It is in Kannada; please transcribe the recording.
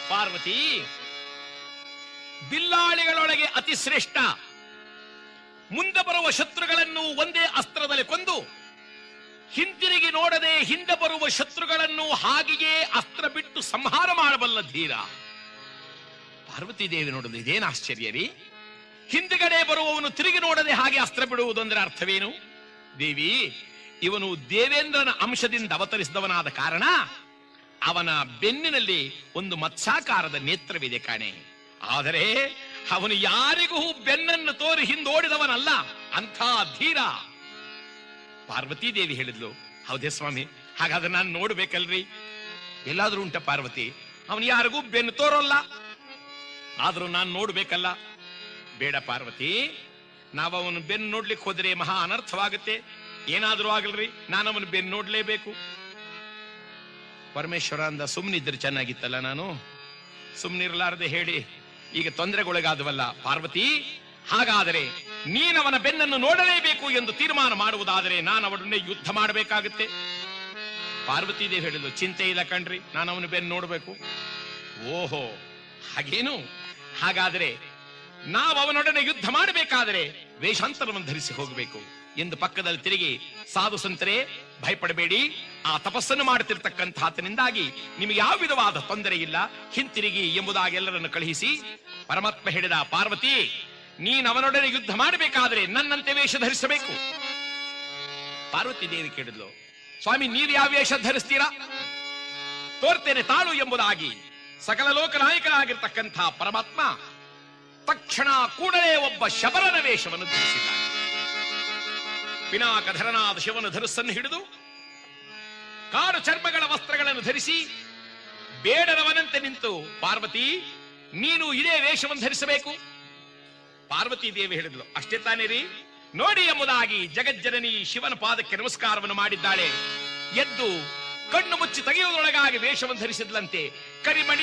ಪಾರ್ವತಿ ಬಿಲ್ಲಾಳಿಗಳೊಳಗೆ ಅತಿ ಶ್ರೇಷ್ಠ ಮುಂದೆ ಬರುವ ಶತ್ರುಗಳನ್ನು ಒಂದೇ ಅಸ್ತ್ರದಲ್ಲಿ ಕೊಂದು ಹಿಂತಿರುಗಿ ನೋಡದೆ ಹಿಂದೆ ಬರುವ ಶತ್ರುಗಳನ್ನು ಹಾಗೆಯೇ ಅಸ್ತ್ರ ಬಿಟ್ಟು ಸಂಹಾರ ಮಾಡಬಲ್ಲ ಧೀರ ಪಾರ್ವತಿ ದೇವಿ ನೋಡಲು ಇದೇನು ಆಶ್ಚರ್ಯ ರೀ ಹಿಂದುಗಡೆ ಬರುವವನು ತಿರುಗಿ ನೋಡದೆ ಹಾಗೆ ಅಸ್ತ್ರ ಬಿಡುವುದೆಂದರೆ ಅರ್ಥವೇನು ದೇವಿ ಇವನು ದೇವೇಂದ್ರನ ಅಂಶದಿಂದ ಅವತರಿಸಿದವನಾದ ಕಾರಣ ಅವನ ಬೆನ್ನಿನಲ್ಲಿ ಒಂದು ಮತ್ಸ್ಯಾಕಾರದ ನೇತ್ರವಿದೆ ಕಾಣೆ ಆದರೆ ಅವನು ಯಾರಿಗೂ ಬೆನ್ನನ್ನು ತೋರಿ ಹಿಂದೋಡಿದವನಲ್ಲ ಅಂಥ ಧೀರ ಪಾರ್ವತಿ ದೇವಿ ಹೇಳಿದ್ಲು ಹೌದೇ ಸ್ವಾಮಿ ಹಾಗಾದ್ರೆ ನಾನು ನೋಡ್ಬೇಕಲ್ರಿ ಎಲ್ಲಾದ್ರೂ ಉಂಟ ಪಾರ್ವತಿ ಅವನು ಯಾರಿಗೂ ಬೆನ್ನು ತೋರೋಲ್ಲ ಆದ್ರೂ ನಾನು ನೋಡ್ಬೇಕಲ್ಲ ಬೇಡ ಪಾರ್ವತಿ ನಾವು ಅವನು ಬೆನ್ನು ನೋಡ್ಲಿಕ್ಕೆ ಹೋದ್ರೆ ಮಹಾ ಅನರ್ಥವಾಗುತ್ತೆ ಏನಾದ್ರೂ ಆಗಲ್ರಿ ನಾನು ಅವನು ಬೆನ್ನು ನೋಡ್ಲೇಬೇಕು ಪರಮೇಶ್ವರ ಅಂದ ಸುಮ್ಮನಿದ್ರೆ ಚೆನ್ನಾಗಿತ್ತಲ್ಲ ನಾನು ಸುಮ್ಮನಿರ್ಲಾರದೆ ಹೇಳಿ ಈಗ ತೊಂದರೆಗೊಳಗಾದವಲ್ಲ ಪಾರ್ವತಿ ಹಾಗಾದರೆ ನೀನವನ ಬೆನ್ನನ್ನು ನೋಡಲೇಬೇಕು ಎಂದು ತೀರ್ಮಾನ ಮಾಡುವುದಾದರೆ ನಾನು ಅವನನ್ನೇ ಯುದ್ಧ ಮಾಡಬೇಕಾಗುತ್ತೆ ಪಾರ್ವತಿ ದೇವಿ ಹೇಳಿದ್ಲು ಚಿಂತೆ ಇಲ್ಲ ಕಣ್ರಿ ನಾನು ಅವನ ಬೆನ್ನು ನೋಡಬೇಕು ಓಹೋ ಹಾಗೇನು ಹಾಗಾದರೆ ನಾವು ಅವನೊಡನೆ ಯುದ್ಧ ಮಾಡಬೇಕಾದರೆ ವೇಷಾಂತರವನ್ನು ಧರಿಸಿ ಹೋಗಬೇಕು ಎಂದು ಪಕ್ಕದಲ್ಲಿ ತಿರುಗಿ ಸಾಧು ಸಂತರೇ ಭಯಪಡಬೇಡಿ ಆ ತಪಸ್ಸನ್ನು ಮಾಡುತ್ತಿರ್ತಕ್ಕಂಥ ಆತನಿಂದಾಗಿ ನಿಮಗೆ ಯಾವ ವಿಧವಾದ ತೊಂದರೆ ಇಲ್ಲ ಹಿಂತಿರುಗಿ ಎಂಬುದಾಗಿ ಎಲ್ಲರನ್ನು ಕಳುಹಿಸಿ ಪರಮಾತ್ಮ ಹೇಳಿದ ಪಾರ್ವತಿ ನೀನು ಅವನೊಡನೆ ಯುದ್ಧ ಮಾಡಬೇಕಾದರೆ ನನ್ನಂತೆ ವೇಷ ಧರಿಸಬೇಕು ಪಾರ್ವತಿ ದೇವಿ ಕೇಳಿದ್ಲು ಸ್ವಾಮಿ ನೀವು ಯಾವ ವೇಷ ಧರಿಸ್ತೀರಾ ತೋರ್ತೇನೆ ತಾಳು ಎಂಬುದಾಗಿ ಸಕಲ ಲೋಕ ನಾಯಕನಾಗಿರ್ತಕ್ಕಂಥ ಪರಮಾತ್ಮ ತಕ್ಷಣ ಕೂಡಲೇ ಒಬ್ಬ ಶಬರನ ವೇಷವನ್ನು ಧರಿಸಿದ್ದಾನೆ ಪಿನಾಕಧರನಾದ ಶಿವನ ಧನುಸ್ಸನ್ನು ಹಿಡಿದು ಕಾಡು ಚರ್ಮಗಳ ವಸ್ತ್ರಗಳನ್ನು ಧರಿಸಿ ಬೇಡರವನಂತೆ ನಿಂತು ಪಾರ್ವತಿ ನೀನು ಇದೇ ವೇಷವನ್ನು ಧರಿಸಬೇಕು ಪಾರ್ವತಿ ದೇವಿ ಹೇಳಿದ್ಲು ಅಷ್ಟೇ ತಾನೇ ರೀ ನೋಡಿ ಎಂಬುದಾಗಿ ಜಗಜ್ಜನನಿ ಶಿವನ ಪಾದಕ್ಕೆ ನಮಸ್ಕಾರವನ್ನು ಮಾಡಿದ್ದಾಳೆ ಎದ್ದು ಕಣ್ಣು ಮುಚ್ಚಿ ತೆಗೆಯುವುದರೊಳಗಾಗಿ ವೇಷವನ್ನು ಧರಿಸಿದ್ಲಂತೆ ಕರಿಮಣಿ